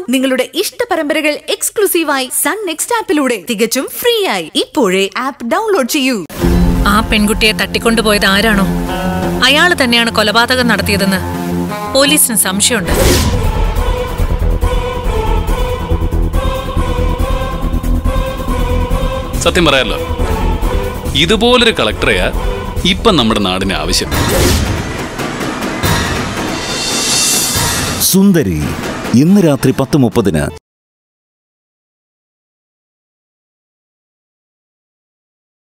നിങ്ങളുടെ ഇഷ്ട പരമ്പരകൾ എക്സ്ക്ലൂസീവായി സൺ നെക്സ്റ്റ് ആപ്പിലൂടെ തികച്ചും ഫ്രീ ആയി ഇപ്പോഴേ ആപ്പ് ഡൗൺലോഡ് ചെയ്യൂ ആ പെൺകുട്ടിയെ തട്ടിക്കൊണ്ടുപോയത് ആരാണോ അയാൾ തന്നെയാണ് കൊലപാതകം നടത്തിയതെന്ന് പോലീസിന് സംശയമുണ്ട് സത്യം പറയാലോ ഇതുപോലൊരു കളക്ടറെയാ ഇപ്പം നമ്മുടെ നാടിന് ആവശ്യം സുന്ദരി ഇന്ന് രാത്രി പത്ത് മുപ്പതിന്